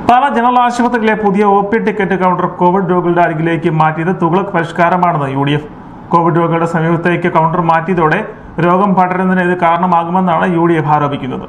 Pala general ആശുപത്രിയിലെ പുതിയ O P ticket counter covid രോഗികളുടെ അരികിലേക്ക് മാറ്റിയത് തുകളക് പരിഷ്കാരമാണെന്ന് യു ഡി എഫ് കോവിഡ് രോഗികളുടെ സമീപത്തേക്ക് കൗണ്ടർ മാറ്റിയതോടെ രോഗം പടരുന്നതിന് ഇത് കാരണമാകുമെന്നാണ് യു ഡി എഫ് ആരോപിക്കുന്നത്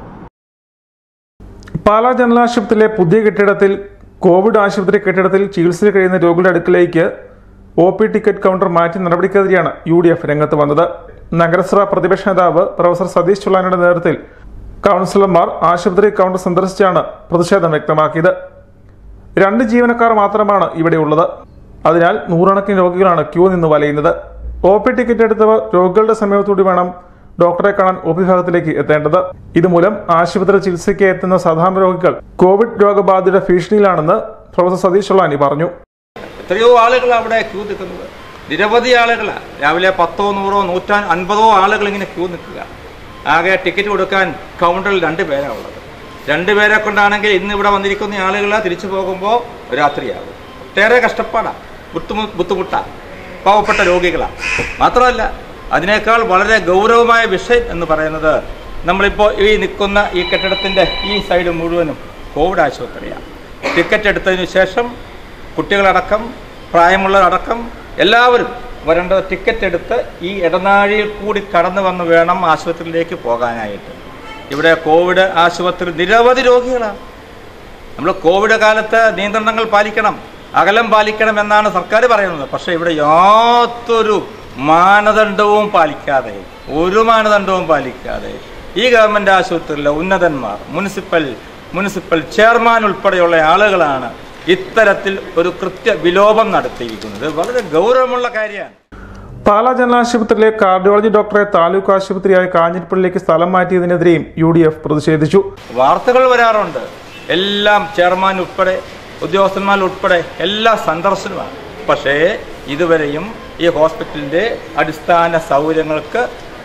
പാലാ ജനറൽ ആശുപത്രിയിലെ പുതിയ കെട്ടിടത്തിൽ കോവിഡ് ആശുപത്രി കെട്ടിടത്തിൽ ചികിത്സയിൽ കഴിയുന്ന രോഗികളുടെ അടുക്കിലേക്ക് ഒ പി ടിക്കറ്റ് കൗണ്ടർ മാറ്റി നടപടിക്കെതിരെയാണ് യു ഡി എഫ് രംഗത്ത് വന്നത് നഗരസഭ പ്രതിപക്ഷ നേതാവ് പ്രൊഫസർ സതീഷ് ചുള്ളാനയുടെ നേതൃത്വത്തിൽ കൗൺസിലർമാർ ആശുപത്രി കൗണ്ടർ സന്ദർശിച്ചാണ് പ്രതിഷേധം വ്യക്തമാക്കിയത് രണ്ട് ജീവനക്കാർ മാത്രമാണ് ഇവിടെ ഉള്ളത് അതിനാൽ നൂറുകണക്കിന് രോഗികളാണ് ക്യൂ നിന്ന് വലയുന്നത് ഒ പി ടിക്കറ്റ് എടുത്തവർ രോഗികളുടെ സമീപത്തൂടി വേണം ഡോക്ടറെ കാണാൻ ഒ പി വിഭാഗത്തിലേക്ക് എത്തേണ്ടത് ഇതുമൂലം ആശുപത്രി ചികിത്സയ്ക്ക് എത്തുന്ന സാധാരണ രോഗികൾ കോവിഡ് രോഗബാധയുടെ ഭീഷണിയിലാണെന്ന് പ്രൊഫസർ സതീഷ് ചൊള്ളാനി പറഞ്ഞു എത്രയോ ആളുകൾ അവിടെ ക്യൂ നിൽക്കുന്നത് നിരവധി ആളുകളാണ് രാവിലെ പത്തോ നൂറോ നൂറ്റാ അൻപതോ ആളുകൾ ഇങ്ങനെ ക്യൂ നിൽക്കുക ആകെ ടിക്കറ്റ് കൊടുക്കാൻ കൗണ്ടറിൽ രണ്ട് പേരാണ് ഉള്ളത് രണ്ട് പേരെ കൊണ്ടാണെങ്കിൽ ഇന്ന് ഇവിടെ വന്നിരിക്കുന്ന ആളുകൾ തിരിച്ചു പോകുമ്പോൾ രാത്രിയാകും ഒട്ടേറെ കഷ്ടപ്പാടാണ് ബുദ്ധിമു ബുദ്ധിമുട്ടാണ് പാവപ്പെട്ട രോഗികളാണ് മാത്രമല്ല അതിനേക്കാൾ വളരെ ഗൗരവമായ വിഷയം എന്ന് പറയുന്നത് നമ്മളിപ്പോൾ ഈ നിൽക്കുന്ന ഈ കെട്ടിടത്തിൻ്റെ ഈ സൈഡ് മുഴുവനും കോവിഡ് ആശുപത്രിയാണ് ടിക്കറ്റ് എടുത്തതിന് ശേഷം കുട്ടികളടക്കം പ്രായമുള്ളവരടക്കം എല്ലാവരും വരേണ്ടത് ടിക്കറ്റ് എടുത്ത് ഈ ഇടനാഴിയിൽ കൂടി കടന്നു വന്ന് വേണം ആശുപത്രിയിലേക്ക് പോകാനായിട്ട് ഇവിടെ കോവിഡ് ആശുപത്രി നിരവധി രോഗികളാണ് നമ്മൾ കോവിഡ് കാലത്ത് നിയന്ത്രണങ്ങൾ പാലിക്കണം അകലം പാലിക്കണം എന്നാണ് സർക്കാർ പറയുന്നത് പക്ഷേ ഇവിടെ യാതൊരു മാനദണ്ഡവും പാലിക്കാതെ ഒരു മാനദണ്ഡവും പാലിക്കാതെ ഈ ഗവൺമെൻറ് ആശുപത്രിയിലെ ഉന്നതന്മാർ മുനിസിപ്പൽ മുനിസിപ്പൽ ചെയർമാൻ ഉൾപ്പെടെയുള്ള ആളുകളാണ് ഇത്തരത്തിൽ ഒരു കൃത്യ വിലോപം നടത്തിയിരിക്കുന്നത് വളരെ ഗൗരവമുള്ള കാര്യമാണ് പാലാ ജനറൽ ആശുപത്രിയിലെ കാർഡിയോളജി ഡോക്ടറെ താലൂക്ക് ആശുപത്രിയായ കാഞ്ഞിരപ്പള്ളിയിലേക്ക് സ്ഥലം മാറ്റിയതിനെതിരെയും യു ഡി എഫ് പ്രതിഷേധിച്ചു വാർത്തകൾ വരാറുണ്ട് എല്ലാം ചെയർമാൻ ഉൾപ്പെടെ ഉദ്യോഗസ്ഥന്മാർ ഉൾപ്പെടെ എല്ലാ സന്ദർശനമാണ് പക്ഷേ ഇതുവരെയും ഈ ഹോസ്പിറ്റലിൻ്റെ അടിസ്ഥാന സൗകര്യങ്ങൾക്ക്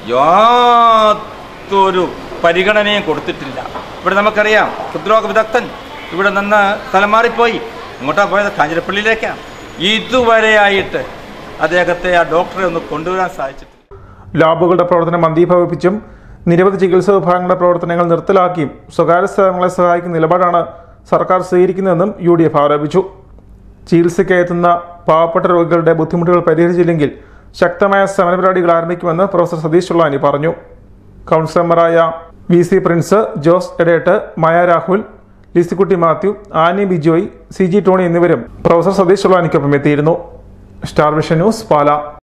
യാതൊരു പരിഗണനയും കൊടുത്തിട്ടില്ല ഇവിടെ നമുക്കറിയാം ഹൃദ്രോഗ വിദഗ്ധൻ ഇവിടെ നിന്ന് സ്ഥലം മാറിപ്പോയി ഇങ്ങോട്ടാ പോയത് കാഞ്ഞിരപ്പള്ളിയിലേക്കാണ് ഇതുവരെയായിട്ട് അദ്ദേഹത്തെ ആ ഡോക്ടറെ ഒന്ന് കൊണ്ടുവരാൻ സാധിച്ചിട്ടില്ല ലാബുകളുടെ പ്രവർത്തനം മന്ദീഭവിപ്പിച്ചും നിരവധി ചികിത്സാ വിഭാഗങ്ങളുടെ പ്രവർത്തനങ്ങൾ നിർത്തലാക്കിയും സ്വകാര്യ സ്ഥാപനങ്ങളെ സഹായിക്കുന്ന നിലപാടാണ് സർക്കാർ സ്വീകരിക്കുന്നതെന്നും യു ഡി എഫ് ആരോപിച്ചു ചികിത്സയ്ക്ക് എത്തുന്ന പാവപ്പെട്ട രോഗികളുടെ ബുദ്ധിമുട്ടുകൾ പരിഹരിച്ചില്ലെങ്കിൽ ശക്തമായ സമരപരിപാടികൾ ആരംഭിക്കുമെന്ന് പ്രൊഫസർ സതീഷ് ചുള്ളാനി പറഞ്ഞു കൗൺസിലർമാരായ V C Prince Jose Edett Maya Rahul Lissykutty Mathew Annie Bijoy C G Tony എന്നിവരും പ്രൊഫസർ സതീഷ് ചുള്ളാനിക്കൊപ്പം എത്തിയിരുന്നു സ്റ്റാർ വിഷൻ ന്യൂസ് പാല